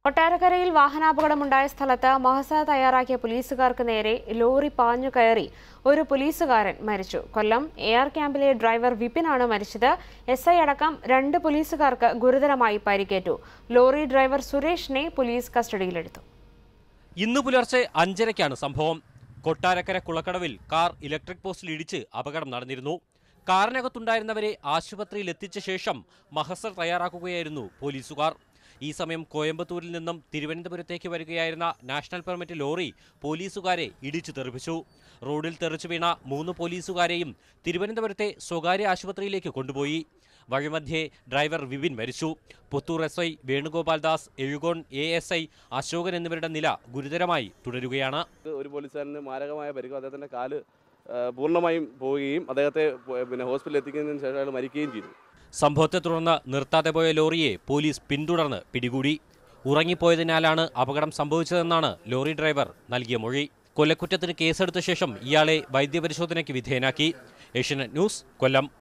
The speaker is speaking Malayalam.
കൊട്ടാരക്കരയിൽ വാഹനാപകടമുണ്ടായ സ്ഥലത്ത് മഹസ തയ്യാറാക്കിയ പോലീസുകാർക്ക് നേരെ ലോറി പാഞ്ഞു കയറി ഒരു പോലീസുകാരൻ മരിച്ചു കൊല്ലം എ ആർ ക്യാമ്പിലെ ഡ്രൈവർ വിപിനാണ് മരിച്ചത് എസ് ഐ അടക്കം രണ്ട് പോലീസുകാർക്ക് ഗുരുതരമായി പരിക്കേറ്റു ലോറി ഡ്രൈവർ സുരേഷിനെ പോലീസ് കസ്റ്റഡിയിലെടുത്തു ഇന്ന് പുലർച്ചെ അഞ്ചരയ്ക്കാണ് സംഭവം കൊട്ടാരക്കര കുളക്കടവിൽ കാർ ഇലക്ട്രിക് പോസ്റ്റിൽ ഇടിച്ച് അപകടം നടന്നിരുന്നു കാറിനകത്തുണ്ടായിരുന്നവരെ ആശുപത്രിയിൽ എത്തിച്ച ശേഷം മഹസർ തയ്യാറാക്കുകയായിരുന്നു പോലീസുകാർ ഈ സമയം കോയമ്പത്തൂരിൽ നിന്നും തിരുവനന്തപുരത്തേക്ക് വരികയായിരുന്ന നാഷണൽ പെർമിറ്റ് ലോറി പോലീസുകാരെ ഇടിച്ചു തെറിപ്പിച്ചു റോഡിൽ തെറിച്ചു വീണ മൂന്ന് പോലീസുകാരെയും തിരുവനന്തപുരത്തെ സ്വകാര്യ ആശുപത്രിയിലേക്ക് കൊണ്ടുപോയി വഴിമധ്യേ ഡ്രൈവർ വിപിൻ മരിച്ചു Puthur S I Venugopal Das Ezhukone A S I Ashokan എന്നിവരുടെ നില ഗുരുതരമായി തുടരുകയാണ് ഒരു പോലീസുകാരന് മാരകമായ പരിക്കും അദ്ദേഹത്തിൻ്റെ കാല് ആ, പൂർണ്ണമായും പോവുകയും അദ്ദേഹത്തെ പോ- പിന്നെ ഹോസ്പിറ്റലിൽ എത്തിക്കുന്നതിന് ശേഷം അയാൾ മരിക്കുകയും ചെയ്തു സംഭവത്തെ തുടർന്ന് നിർത്താതെ പോയ ലോറിയെ പോലീസ് പിന്തുടർന്ന് പിടികൂടി ഉറങ്ങിപ്പോയതിനാലാണ് അപകടം സംഭവിച്ചതെന്നാണ് ലോറി ഡ്രൈവർ നൽകിയ മൊഴി കൊലക്കുറ്റത്തിന് കേസെടുത്ത ശേഷം ഇയാളെ വൈദ്യപരിശോധനയ്ക്ക് വിധേയനാക്കി ഏഷ്യനെറ്റ് ന്യൂസ് കൊല്ലം